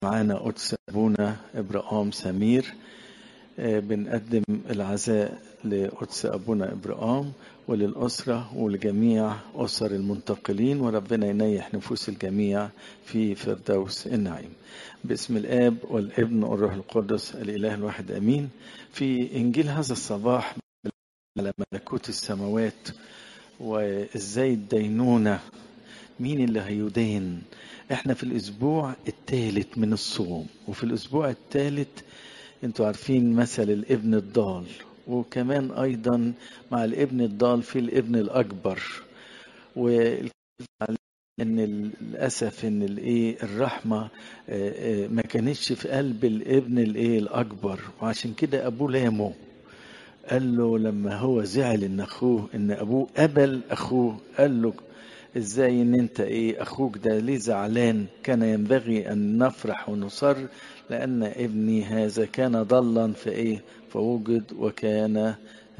معانا قدس أبونا إبراهام سمير آه، بنقدم العزاء لقدس أبونا إبراهام وللأسرة ولجميع أسر المنتقلين وربنا ينيح نفوس الجميع في فردوس النعيم باسم الآب والابن والروح القدس الإله الواحد أمين في إنجيل هذا الصباح على ملكوت السماوات وإزاي الدينونة مين اللي هيدين احنا في الاسبوع الثالث من الصوم وفي الاسبوع الثالث انتوا عارفين مثل الابن الضال وكمان ايضا مع الابن الضال في الابن الاكبر وان للاسف ان الايه الرحمه ما كانتش في قلب الابن الايه الاكبر وعشان كده ابوه لامه قال له لما هو زعل ان اخوه ان ابوه قبل اخوه قال له ازاي ان انت ايه اخوك ده ليه زعلان كان ينبغي ان نفرح ونصر لان ابني هذا كان ضلا في ايه فوجد وكان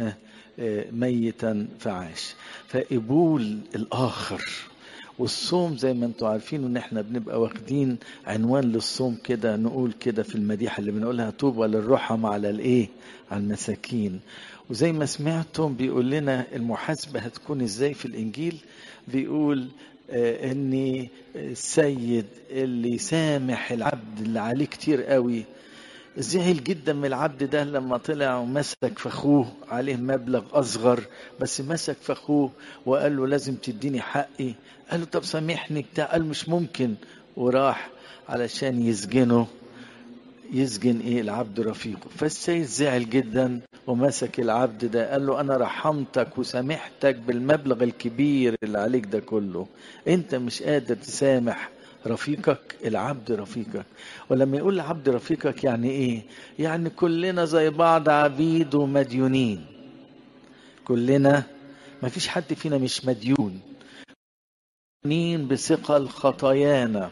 ميتا فعاش فقبول الاخر والصوم زي ما انتم عارفين ان احنا بنبقى واخدين عنوان للصوم كده نقول كده في المديحه اللي بنقولها طوبى للرحم على الايه على المساكين وزي ما سمعتم بيقول لنا المحاسبه هتكون ازاي في الانجيل بيقول آه ان السيد اللي سامح العبد اللي عليه كتير قوي زعل جدا من العبد ده لما طلع ومسك في اخوه عليه مبلغ اصغر بس مسك في اخوه وقال له لازم تديني حقي قال له طب سامحني بتاع قال مش ممكن وراح علشان يسجنه يسجن ايه العبد رفيقه فالسيد زعل جدا ومسك العبد ده قال له انا رحمتك وسامحتك بالمبلغ الكبير اللي عليك ده كله انت مش قادر تسامح رفيقك العبد رفيقك ولما يقول العبد رفيقك يعني ايه يعني كلنا زي بعض عبيد ومديونين كلنا ما فيش حد فينا مش مديون مديونين بثقل خطايانا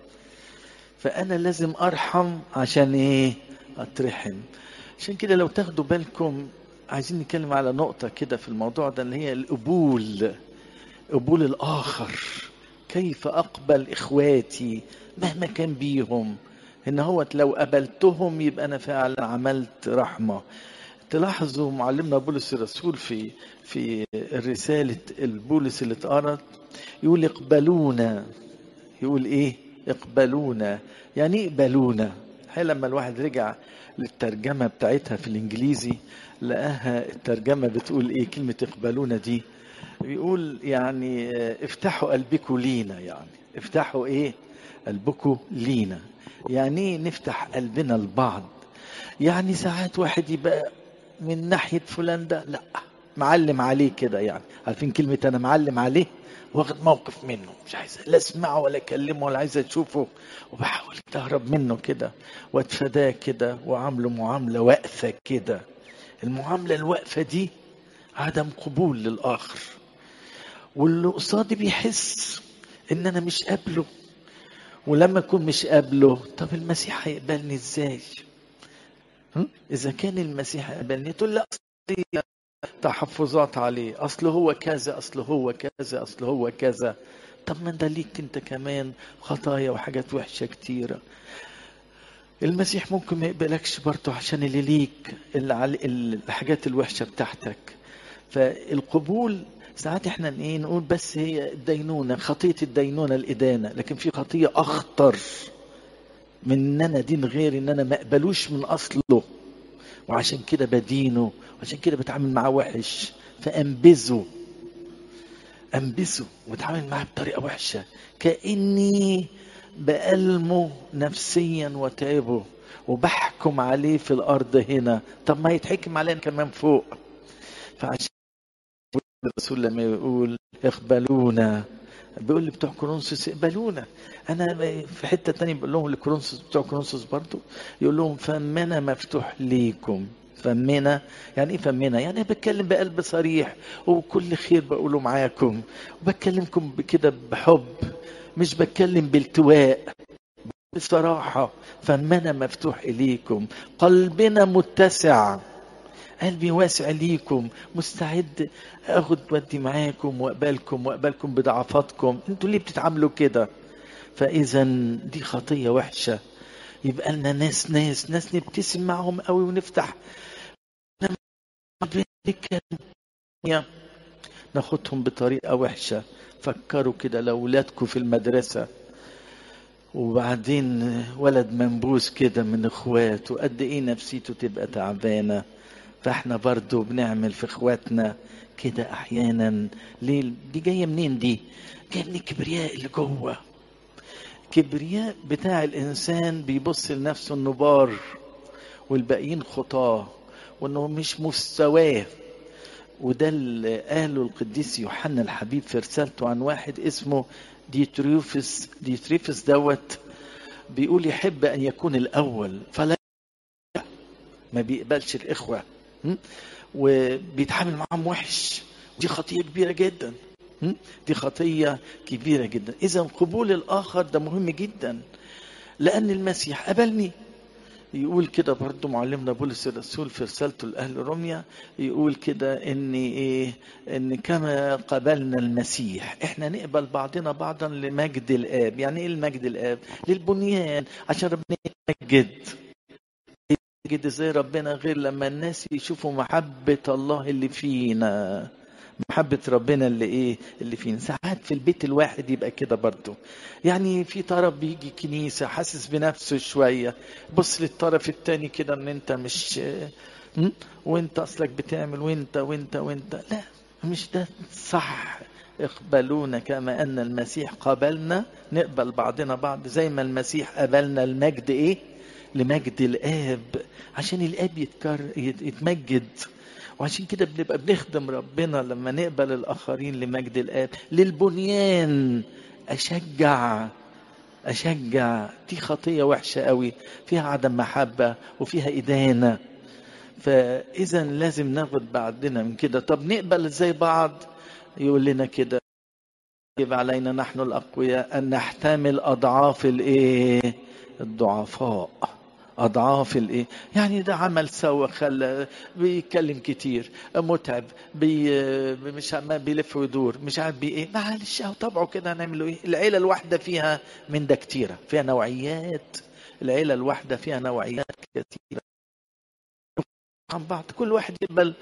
فانا لازم ارحم عشان ايه اترحم عشان كده لو تاخدوا بالكم عايزين نتكلم على نقطة كده في الموضوع ده اللي هي القبول قبول الآخر كيف أقبل إخواتي مهما كان بيهم إن هو لو قبلتهم يبقى أنا فعلا عملت رحمة تلاحظوا معلمنا بولس الرسول في في الرسالة البولس اللي اتقرت يقول اقبلونا يقول ايه اقبلونا يعني ايه اقبلونا هي لما الواحد رجع للترجمة بتاعتها في الإنجليزي لقاها الترجمة بتقول إيه كلمة اقبلونا دي بيقول يعني افتحوا قلبكم لينا يعني افتحوا إيه قلبكم لينا يعني إيه نفتح قلبنا لبعض يعني ساعات واحد يبقى من ناحية فلان ده لا معلم عليه كده يعني عارفين كلمة أنا معلم عليه واخد موقف منه مش عايز لا اسمعه ولا اكلمه ولا عايز اشوفه وبحاول اهرب منه كده واتفاداه كده وعامله معامله واقفه كده المعامله الواقفه دي عدم قبول للاخر واللي قصادي بيحس ان انا مش قابله ولما اكون مش قابله طب المسيح هيقبلني ازاي اذا كان المسيح قبلني تقول لا تحفظات عليه اصل هو كذا اصل هو كذا اصل هو كذا طب ما ده ليك انت كمان خطايا وحاجات وحشه كتيره المسيح ممكن ما يقبلكش برضه عشان اللي ليك اللي الحاجات الوحشه بتاعتك فالقبول ساعات احنا ايه نقول بس هي الدينونه خطيه الدينونه الادانه لكن في خطيه اخطر من ان انا دين غير ان انا ما اقبلوش من اصله وعشان كده بدينه وعشان كده بتعامل معاه وحش فانبذه انبذه وبتعامل معاه بطريقه وحشه كاني بألمه نفسيا وتعبه وبحكم عليه في الارض هنا طب ما يتحكم علينا كمان فوق فعشان الرسول لما يقول اقبلونا بيقول لي بتوع كورنثوس اقبلونا انا في حته تانية بقول لهم لكورنثوس بتوع كورنثوس برضه يقول لهم فمنا مفتوح ليكم فمنا يعني ايه فمنا يعني بتكلم بقلب صريح وكل خير بقوله معاكم وبكلمكم كده بحب مش بتكلم بالتواء بصراحة فمنا مفتوح إليكم قلبنا متسع قلبي واسع ليكم مستعد اخد ودي معاكم واقبلكم واقبلكم بضعفاتكم انتوا ليه بتتعاملوا كده فاذا دي خطيه وحشه يبقى لنا ناس ناس ناس نبتسم معهم قوي ونفتح ناخدهم بطريقة وحشة فكروا كده لأولادكم في المدرسة وبعدين ولد منبوس كده من اخواته قد ايه نفسيته تبقى تعبانة فاحنا برضو بنعمل في اخواتنا كده احيانا ليه دي جاية منين دي جاية من الكبرياء اللي جوه كبرياء بتاع الانسان بيبص لنفسه انه بار والباقيين خطاه وانه مش مستواه وده اللي قاله القديس يوحنا الحبيب في رسالته عن واحد اسمه ديتريوفس ديتريفس دوت بيقول يحب ان يكون الاول فلا ما بيقبلش الاخوه وبيتعامل معاهم وحش دي خطيه كبيره جدا دي خطيه كبيره جدا اذا قبول الاخر ده مهم جدا لان المسيح قبلني يقول كده برضو معلمنا بولس الرسول في رسالته لأهل روميا يقول كده ان ايه ان كما قبلنا المسيح احنا نقبل بعضنا بعضا لمجد الاب يعني ايه المجد الاب للبنيان عشان ربنا يتمجد يتمجد زي ربنا غير لما الناس يشوفوا محبة الله اللي فينا محبة ربنا اللي ايه اللي فينا ساعات في البيت الواحد يبقى كده برضه يعني في طرف بيجي كنيسة حاسس بنفسه شوية بص للطرف التاني كده ان انت مش م? وانت اصلك بتعمل وانت وانت وانت لا مش ده صح اقبلونا كما ان المسيح قبلنا نقبل بعضنا بعض زي ما المسيح قبلنا المجد ايه لمجد الاب عشان الاب يتكر يتمجد وعشان كده بنبقى بنخدم ربنا لما نقبل الآخرين لمجد الآب للبنيان أشجع أشجع دي خطية وحشة قوي فيها عدم محبة وفيها إدانة فإذا لازم ناخد بعضنا من كده طب نقبل ازاي بعض يقول لنا كده يجب علينا نحن الأقوياء أن نحتمل أضعاف الإيه الضعفاء اضعاف الايه يعني ده عمل سوا خلى بيتكلم كتير متعب بي مش ما بيلف ويدور مش عارف بي ايه معلش اهو طبعه كده هنعمله ايه العيله الواحده فيها من ده كتيره فيها نوعيات العيله الواحده فيها نوعيات كتيره عن بعض كل واحد يقبل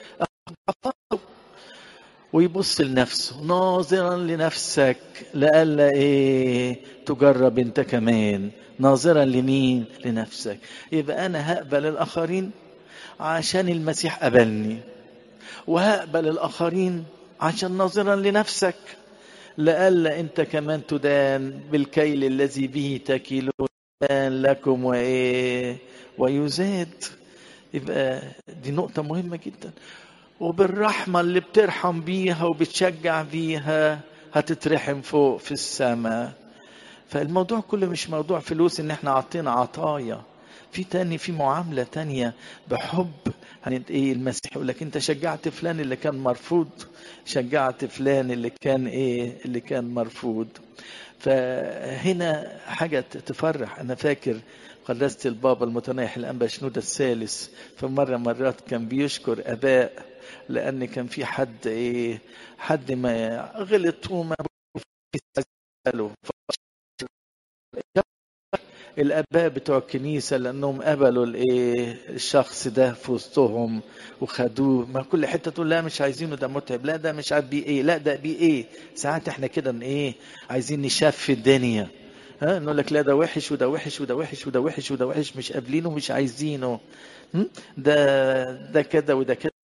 ويبص لنفسه ناظرا لنفسك لئلا ايه تجرب انت كمان ناظرا لمين لنفسك يبقى انا هقبل الاخرين عشان المسيح قبلني وهقبل الاخرين عشان ناظرا لنفسك لئلا انت كمان تدان بالكيل الذي به تكيلون لكم وايه ويزاد يبقى دي نقطة مهمة جدا وبالرحمة اللي بترحم بيها وبتشجع بيها هتترحم فوق في السماء فالموضوع كله مش موضوع فلوس ان احنا عطينا عطايا في تاني في معاملة تانية بحب يعني ايه المسيح يقول لك انت شجعت فلان اللي كان مرفوض شجعت فلان اللي كان ايه اللي كان مرفوض فهنا حاجة تفرح انا فاكر قداسة البابا المتنايح الأنبا شنودة الثالث فمرة مرات كان بيشكر أباء لأن كان في حد إيه حد ما غلط وما يسأله الاباء بتوع الكنيسه لانهم قبلوا الايه الشخص ده في وسطهم وخدوه ما كل حته تقول لا مش عايزينه ده متعب لا ده مش عارف بيه ايه لا ده بيه ايه ساعات احنا كده ايه عايزين نشف الدنيا ها نقول لك لا ده وحش وده وحش وده وحش وده وحش وده وحش مش قابلينه مش عايزينه ده ده كده وده كده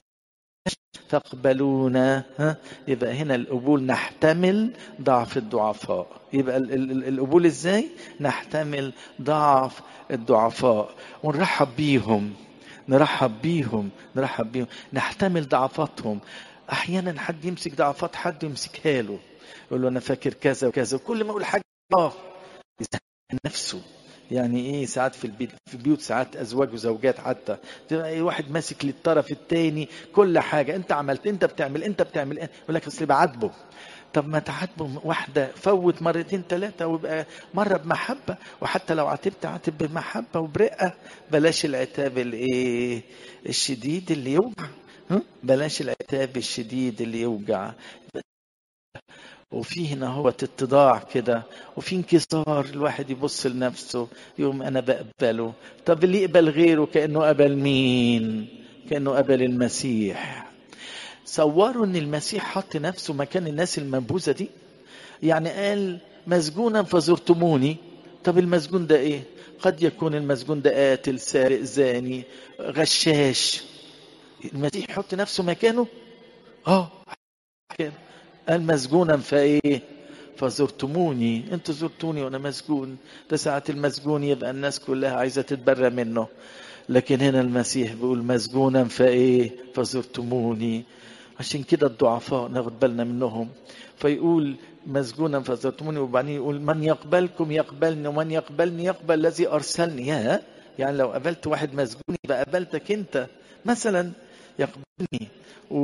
تقبلون ها يبقى هنا القبول نحتمل ضعف الضعفاء يبقى القبول ازاي نحتمل ضعف الضعفاء ونرحب بيهم نرحب بيهم نرحب بيهم نحتمل ضعفاتهم احيانا حد يمسك ضعفات حد يمسكها له يقول له انا فاكر كذا وكذا كل ما اقول حاجه اه نفسه يعني ايه ساعات في البيت في بيوت ساعات ازواج وزوجات حتى تلاقي واحد ماسك للطرف الثاني كل حاجه انت عملت انت بتعمل انت بتعمل يقول لك اصل بعاتبه طب ما تعاتبه واحده فوت مرتين ثلاثه ويبقى مره بمحبه وحتى لو عاتبت عاتب بمحبه وبرقه بلاش العتاب الايه الشديد اللي يوجع بلاش العتاب الشديد اللي يوجع وفي هنا هو اتضاع كده وفي انكسار الواحد يبص لنفسه يوم انا بقبله طب اللي يقبل غيره كانه قبل مين كانه قبل المسيح صوروا ان المسيح حط نفسه مكان الناس المنبوذه دي يعني قال مسجونا فزرتموني طب المسجون ده ايه قد يكون المسجون ده قاتل سارق زاني غشاش المسيح يحط نفسه مكانه اه كده قال مسجونا فايه فزرتموني انتوا زرتوني وانا مسجون ده ساعة المسجون يبقى الناس كلها عايزة تتبرى منه لكن هنا المسيح بيقول مسجونا فايه فزرتموني عشان كده الضعفاء ناخد بالنا منهم فيقول مسجونا فزرتموني وبعدين يقول من يقبلكم يقبلني ومن يقبلني يقبل الذي ارسلني يا يعني لو قابلت واحد مسجون يبقى قابلتك انت مثلا يقبلني و...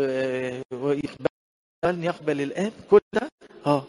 ويقبلني يقبل الاب كل ده اه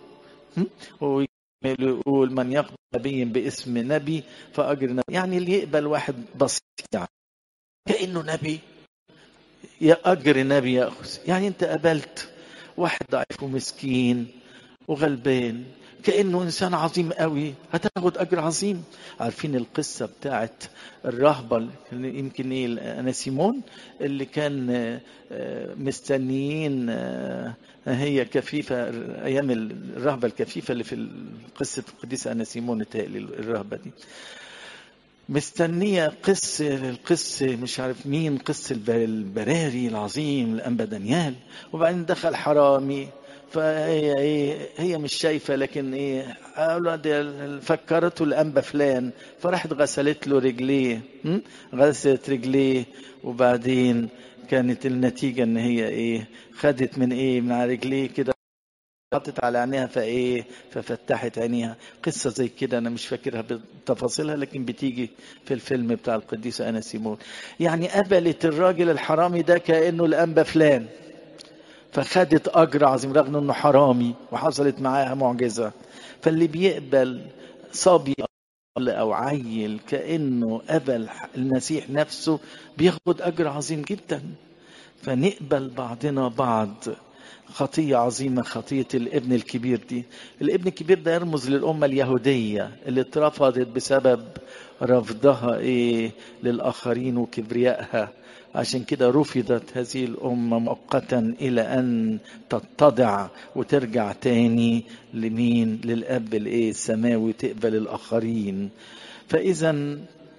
ويقول من يقبل نبي باسم نبي فاجر نبي يعني اللي يقبل واحد بسيط يعني كانه نبي يا اجر نبي ياخذ يعني انت قبلت واحد ضعيف ومسكين وغلبان كانه انسان عظيم قوي هتاخد اجر عظيم عارفين القصه بتاعت الرهبه اللي يمكن ايه اناسيمون اللي كان مستنيين هي كفيفه ايام الرهبه الكفيفه اللي في قصه القديسه اناسيمون تهيألي الرهبه دي مستنية قس القس مش عارف مين قس البراري العظيم الأنبا دانيال وبعدين دخل حرامي فهي ايه هي مش شايفه لكن ايه قالوا دي فكرته الانبا فلان فراحت غسلت له رجليه غسلت رجليه وبعدين كانت النتيجه ان هي ايه خدت من ايه من على رجليه كده حطت على عينيها فايه ففتحت عينيها قصه زي كده انا مش فاكرها بتفاصيلها لكن بتيجي في الفيلم بتاع القديسه انا سيمون يعني قبلت الراجل الحرامي ده كانه الانبا فلان فخدت اجر عظيم رغم انه حرامي وحصلت معاها معجزه فاللي بيقبل صبي او عيل كانه قبل المسيح نفسه بياخد اجر عظيم جدا فنقبل بعضنا بعض خطية عظيمة خطية الابن الكبير دي الابن الكبير ده يرمز للأمة اليهودية اللي اترفضت بسبب رفضها إيه للآخرين وكبريائها عشان كده رفضت هذه الأمة مؤقتا إلى أن تتضع وترجع تاني لمين للأب الإيه السماوي تقبل الآخرين فإذا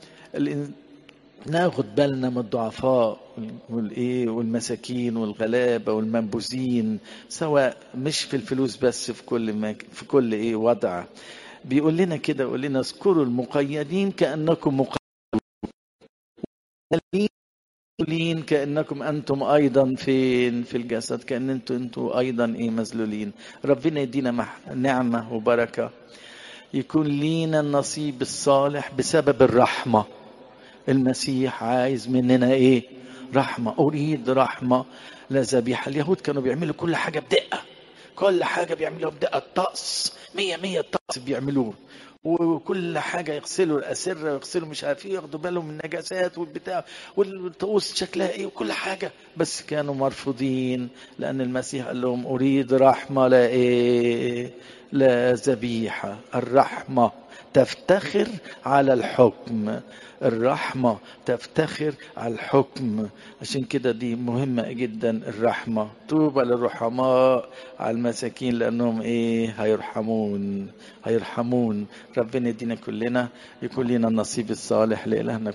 ناخد بالنا من الضعفاء والايه والمساكين والغلابه والمنبوذين سواء مش في الفلوس بس في كل ما في كل ايه وضع بيقول لنا كده يقول لنا اذكروا المقيدين كانكم مقيدين كانكم انتم ايضا فين في الجسد كان انتم انتم ايضا ايه مذلولين ربنا يدينا نعمه وبركه يكون لينا النصيب الصالح بسبب الرحمه المسيح عايز مننا ايه رحمة أريد رحمة لا ذبيحة اليهود كانوا بيعملوا كل حاجة بدقة كل حاجة بيعملوها بدقة الطقس مية مية الطقس بيعملوه وكل حاجة يغسلوا الأسرة يغسلوا مش عارف ايه ياخدوا بالهم من النجاسات والبتاع والطقوس شكلها ايه وكل حاجة بس كانوا مرفوضين لأن المسيح قال لهم أريد رحمة لا ايه لا ذبيحة الرحمة تفتخر على الحكم الرحمة تفتخر على الحكم عشان كده دي مهمة جدا الرحمة طوبى للرحماء على المساكين لأنهم إيه هيرحمون هيرحمون ربنا يدينا كلنا يكون لنا النصيب الصالح لإلهنا